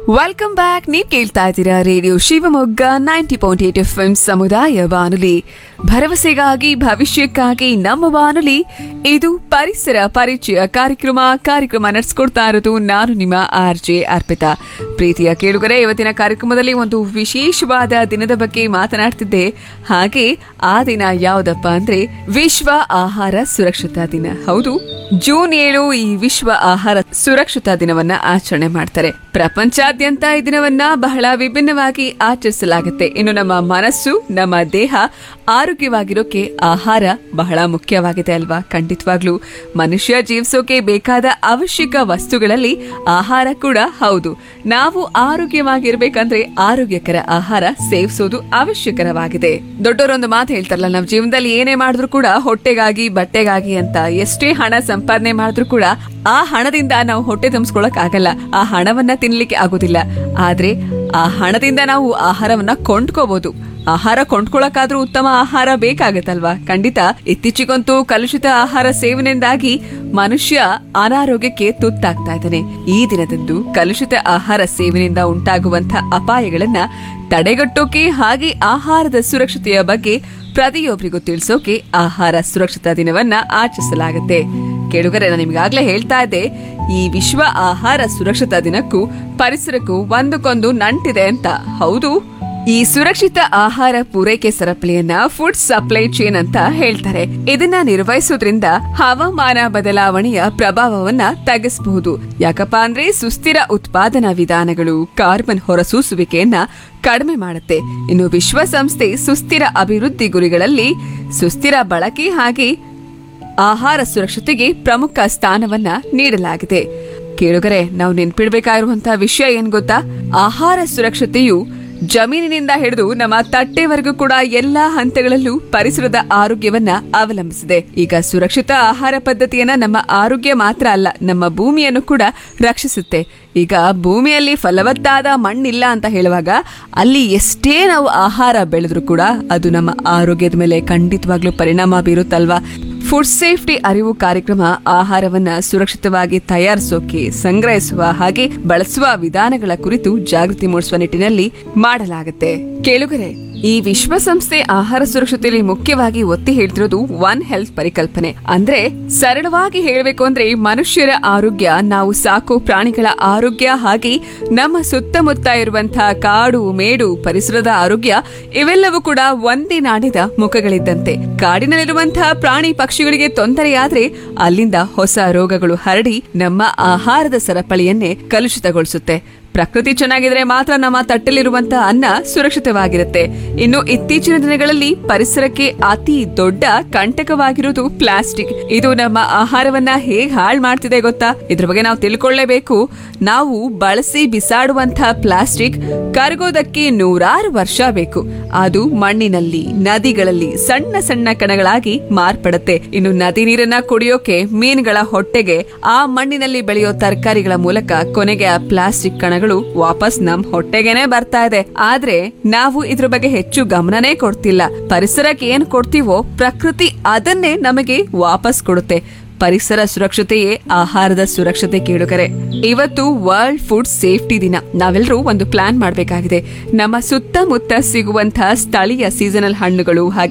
welcome back ನೀವ್ ಕೇಳ್ತಾ ಇದ್ದೀರಾ radio Shivamogga ninety point eight F M ಸಮುದಾಯ ಬಾನುಲಿ ಭರವಸೆಗಾಗಿ ಭವಿಷ್ಯಕ್ಕಾಗಿ ನಮ್ಮ ಬಾನುಲಿ ಇದು ಪರಿಸರ ಪರಿಚಯ ಕಾರ್ಯಕ್ರಮ ಕಾರ್ಯಕ್ರಮ ನಡೆಸ್ಕೊಡ್ತಾ ಇರೋದು ನಾನು ನಿಮ್ಮ ಆರ್ ಜೆ ಅರ್ಪಿತಾ ಪ್ರೀತಿಯ ಕೇಳುಗರೆ ಇವತ್ತಿನ ಕಾರ್ಯಕ್ರಮದಲ್ಲಿ ಒಂದು ವಿಶೇಷವಾದ ದಿನದ ಬಗ್ಗೆ ಮಾತನಾಡ್ತಿದ್ದೆ ಹಾಗೆ ಆ ದಿನ ಯಾವ್ದಪ್ಪ ಅಂದ್ರೆ ವಿಶ್ವ ಆಹಾರ ಸುರಕ್ಷತಾ ದಿನ ಹೌದು ಜೂನ್ ಏಳು ಈ ವಿಶ್ವ ಆಹಾರ ಸುರಕ್ಷತಾ ದಿನವನ್ನ ಆಚರಣೆ ಮಾಡ್ತಾರೆ ಪ್ರಪಂಚಾದ್ಯಂತ ಈ ದಿನವನ್ನ ಬಹಳ ವಿಭಿನ್ನವಾಗಿ ಆಚರಿಸಲಾಗುತ್ತೆ ಇನ್ನು ನಮ್ಮ ಮನಸ್ಸು ನಮ್ಮ ದೇಹ ಆರೋಗ್ಯವಾಗಿರೋಕೆ ಆಹಾರ ಬಹಳ ಮುಖ್ಯವಾಗಿದೆ ಅಲ್ವಾ ಖಂಡಿತವಾಗ್ಲೂ ಮನುಷ್ಯ ಜೀವಿಸೋಕೆ ಬೇಕಾದ ಅವಶ್ಯಕ ವಸ್ತುಗಳಲ್ಲಿ ಆಹಾರ ಕೂಡ ಹೌದು ನಾವು ಆರೋಗ್ಯವಾಗಿರ್ಬೇಕಂದ್ರೆ ಆರೋಗ್ಯಕರ ಆಹಾರ ಸೇವಿಸೋದು ಅವಶ್ಯಕರವಾಗಿದೆ ದೊಡ್ಡವರೊಂದು ಮಾತು ಹೇಳ್ತಾರಲ್ಲ ನಾವು ಜೀವನದಲ್ಲಿ ಏನೇ ಮಾಡಿದ್ರು ಕೂಡ ಹೊಟ್ಟೆಗಾಗಿ ಬಟ್ಟೆಗಾಗಿ ಅಂತ ಎಷ್ಟೇ ಹಣ ಸಂಪಾದನೆ ಮಾಡಿದ್ರು ಕೂಡ ಆ ಹಣದಿಂದ ನಾವು ಹೊಟ್ಟೆ ತುಂಬಿಸ್ಕೊಳಕ್ ಆಗಲ್ಲ ಆ ಹಣವನ್ನ ತಿನ್ಲಿಕ್ಕೆ ಆಗೋದಿಲ್ಲ ಆದ್ರೆ ಆ ಹಣದಿಂದ ನಾವು ಆಹಾರವನ್ನ ಕೊಂಡ್ಕೋಬಹುದು ಆಹಾರ ಕೊಂಡ್ಕೊಳಕ್ಕಾದ್ರೂ ಉತ್ತಮ ಆಹಾರ ಬೇಕಾಗತ್ತಲ್ವಾ ಖಂಡಿತ ಇತ್ತೀಚೆಗಂತೂ ಕಲುಷಿತ ಆಹಾರ ಸೇವನೆಯಿಂದಾಗಿ ಮನುಷ್ಯ ಅನಾರೋಗ್ಯಕ್ಕೆ ತುತ್ತಾಗ್ತಾ ಇದ್ದಾನೆ ಈ ದಿನದಂದು ಕಲುಷಿತ ಆಹಾರ ಸೇವನೆಯಿಂದ ಉಂಟಾಗುವಂತಹ ಅಪಾಯಗಳನ್ನ ತಡೆಗಟ್ಟೋಕೆ ಹಾಗೆ ಆಹಾರದ ಸುರಕ್ಷತೆಯ ಬಗ್ಗೆ ಪ್ರತಿಯೊಬ್ಬರಿಗೂ ತಿಳಿಸೋಕೆ ಆಹಾರ ಸುರಕ್ಷತಾ ದಿನವನ್ನ ಆಚರಿಸಲಾಗುತ್ತೆ ಕೇಳುಗರೆ ನಾನು ನಿಮ್ಗಾಗ್ಲೇ ಹೇಳ್ತಾ ಇದ್ದೆ ಈ ವಿಶ್ವ ಆಹಾರ ಸುರಕ್ಷತಾ ದಿನಕ್ಕೂ ಪರಿಸರಕ್ಕೂ ಒಂದಕ್ಕೊಂದು ನಂಟಿದೆ ಅಂತ ಹೌದು ಈ ಸುರಕ್ಷಿತ ಆಹಾರ ಪೂರೈಕೆ ಸರಪಳಿಯನ್ನ ಫುಡ್ ಸಪ್ಲೈ ಚೈನ್ ಅಂತ ಹೇಳ್ತಾರೆ ಇದನ್ನ ನಿರ್ವಹಿಸೋದ್ರಿಂದ ಹವಾಮಾನ ಬದಲಾವಣೆಯ ಪ್ರಭಾವವನ್ನ ತಗ್ಗಿಸಬಹುದು ಯಾಕಪ್ಪ ಅಂದ್ರೆ ಸುಸ್ಥಿರ ಉತ್ಪಾದನಾ ವಿಧಾನಗಳು ಕಾರ್ಬನ್ ಹೊರಸೂಸುವಿಕೆಯನ್ನ ಕಡಿಮೆ ಮಾಡುತ್ತೆ ಇನ್ನು ವಿಶ್ವಸಂಸ್ಥೆ ಸುಸ್ಥಿರ ಅಭಿವೃದ್ಧಿ ಗುರಿಗಳಲ್ಲಿ ಸುಸ್ಥಿರ ಬಳಕೆ ಹಾಗೆ ಆಹಾರ ಸುರಕ್ಷತೆಗೆ ಪ್ರಮುಖ ಸ್ಥಾನವನ್ನ ನೀಡಲಾಗಿದೆ ಕೇಳುಗರೆ ನಾವು ನೆನ್ಪಿಡ್ಬೇಕಾಗಿರುವಂತಹ ವಿಷಯ ಏನ್ ಗೊತ್ತಾ ಆಹಾರ ಸುರಕ್ಷತೆಯು ಜಮೀನಿನಿಂದ ಹಿಡಿದು ನಮ್ಮ ತಟ್ಟೆವರೆಗೂ ಕೂಡ ಎಲ್ಲಾ ಹಂತಗಳಲ್ಲೂ ಪರಿಸರದ ಆರೋಗ್ಯವನ್ನ ಅವಲಂಬಿಸಿದೆ ಈಗ ಸುರಕ್ಷಿತ ಆಹಾರ ಪದ್ಧತಿಯನ್ನ ನಮ್ಮ ಆರೋಗ್ಯ ಮಾತ್ರ ಅಲ್ಲ ನಮ್ಮ ಭೂಮಿಯನ್ನು ಕೂಡ ರಕ್ಷಿಸುತ್ತೆ ಈಗ ಭೂಮಿಯಲ್ಲಿ ಫಲವತ್ತಾದ ಮಣ್ಣಿಲ್ಲ ಅಂತ ಹೇಳುವಾಗ ಅಲ್ಲಿ ಎಷ್ಟೇ ನಾವು ಆಹಾರ ಬೆಳೆದ್ರೂ ಕೂಡ ಅದು ನಮ್ಮ ಆರೋಗ್ಯದ ಮೇಲೆ ಖಂಡಿತವಾಗ್ಲೂ ಪರಿಣಾಮ ಬೀರುತ್ತಲ್ವಾ ಫುಡ್ ಸೇಫ್ಟಿ ಅರಿವು ಕಾರ್ಯಕ್ರಮ ಆಹಾರವನ್ನ ಸುರಕ್ಷಿತವಾಗಿ ತಯಾರಿಸೋಕೆ ಸಂಗ್ರಹಿಸುವ ಹಾಗೆ ಬಳಸುವ ವಿಧಾನಗಳ ಕುರಿತು ಜಾಗೃತಿ ಮೂಡಿಸುವ ನಿಟ್ಟಿನಲ್ಲಿ ಮಾಡಲಾಗುತ್ತೆ ಕೇಳುಗರೆ ಈ ವಿಶ್ವಸಂಸ್ಥೆ ಆಹಾರ ಸುರಕ್ಷತೆಯಲ್ಲಿ ಮುಖ್ಯವಾಗಿ ಒತ್ತಿ ಹೇಳ್ತಿರೋದು ಒನ್ ಹೆಲ್ತ್ ಪರಿಕಲ್ಪನೆ ಅಂದ್ರೆ ಸರಳವಾಗಿ ಹೇಳಬೇಕು ಅಂದ್ರೆ ಮನುಷ್ಯರ ಆರೋಗ್ಯ ನಾವು ಸಾಕೋ ಪ್ರಾಣಿಗಳ ಆರೋಗ್ಯ ಹಾಗೆ ನಮ್ಮ ಸುತ್ತಮುತ್ತ ಇರುವಂತಹ ಕಾಡು ಮೇಡು ಪರಿಸರದ ಆರೋಗ್ಯ ಇವೆಲ್ಲವೂ ಕೂಡ ಒಂದೇ ನಾಡಿದ ಮುಖಗಳಿದ್ದಂತೆ ಕಾಡಿನಲ್ಲಿರುವಂತಹ ಪ್ರಾಣಿ ಪಕ್ಷಿಗಳಿಗೆ ತೊಂದರೆಯಾದ್ರೆ ಅಲ್ಲಿಂದ ಹೊಸ ರೋಗಗಳು ಹರಡಿ ನಮ್ಮ ಆಹಾರದ ಸರಪಳಿಯನ್ನೇ ಕಲುಷಿತಗೊಳಿಸುತ್ತೆ ಪ್ರಕೃತಿ ಚೆನ್ನಾಗಿದ್ರೆ ಮಾತ್ರ ನಮ್ಮ ತಟ್ಟೆಲಿರುವಂತಹ ಅನ್ನ ಸುರಕ್ಷಿತವಾಗಿರುತ್ತೆ ಇನ್ನು ಇತ್ತೀಚಿನ ದಿನಗಳಲ್ಲಿ ಪರಿಸರಕ್ಕೆ ಅತಿ ದೊಡ್ಡ ಕಂಟಕವಾಗಿರುವುದು ಪ್ಲಾಸ್ಟಿಕ್ ಇದು ನಮ್ಮ ಆಹಾರವನ್ನ ಹೇಗ್ ಹಾಳು ಮಾಡ್ತಿದೆ ಗೊತ್ತಾ ಇದ್ರ ಬಗ್ಗೆ ನಾವು ತಿಳ್ಕೊಳ್ಳೇಬೇಕು ನಾವು ಬಳಸಿ ಬಿಸಾಡುವಂತಹ ಪ್ಲಾಸ್ಟಿಕ್ ಕರಗೋದಕ್ಕೆ ನೂರಾರು ವರ್ಷ ಬೇಕು ಅದು ಮಣ್ಣಿನಲ್ಲಿ ನದಿಗಳಲ್ಲಿ ಸಣ್ಣ ಸಣ್ಣ ಕಣಗಳಾಗಿ ಮಾರ್ಪಡುತ್ತೆ ಇನ್ನು ನದಿ ನೀರನ್ನ ಕುಡಿಯೋಕೆ ಮೀನುಗಳ ಹೊಟ್ಟೆಗೆ ಆ ಮಣ್ಣಿನಲ್ಲಿ ಬೆಳೆಯೋ ತರಕಾರಿಗಳ ಮೂಲಕ ಕೊನೆಗೆ ಆ ಪ್ಲಾಸ್ಟಿಕ್ ಕಣಗಳು ವಾಪಸ್ ನಮ್ ಹೊಟ್ಟೆಗೆನೆ ಬರ್ತಾ ಇದೆ ಆದ್ರೆ ನಾವು ಇದ್ರ ಬಗ್ಗೆ ಹೆಚ್ಚು ಗಮನನೇ ಕೊಡ್ತಿಲ್ಲ ಪರಿಸರಕ್ಕೆ ಏನ್ ಕೊಡ್ತೀವೋ ಪ್ರಕೃತಿ ಅದನ್ನೇ ನಮಗೆ ವಾಪಸ್ ಕೊಡುತ್ತೆ ಪರಿಸರ ಸುರಕ್ಷತೆಯೇ ಆಹಾರದ ಸುರಕ್ಷತೆ ಕೇಳುಗರೆ ಇವತ್ತು ವರ್ಲ್ಡ್ ಫುಡ್ ಸೇಫ್ಟಿ ದಿನ ನಾವೆಲ್ಲರೂ ಒಂದು ಪ್ಲಾನ್ ಮಾಡಬೇಕಾಗಿದೆ ನಮ್ಮ ಸುತ್ತಮುತ್ತ ಸಿಗುವಂತಹ ಸ್ಥಳೀಯ ಸೀಸನಲ್ ಹಣ್ಣುಗಳು ಹಾಗೆ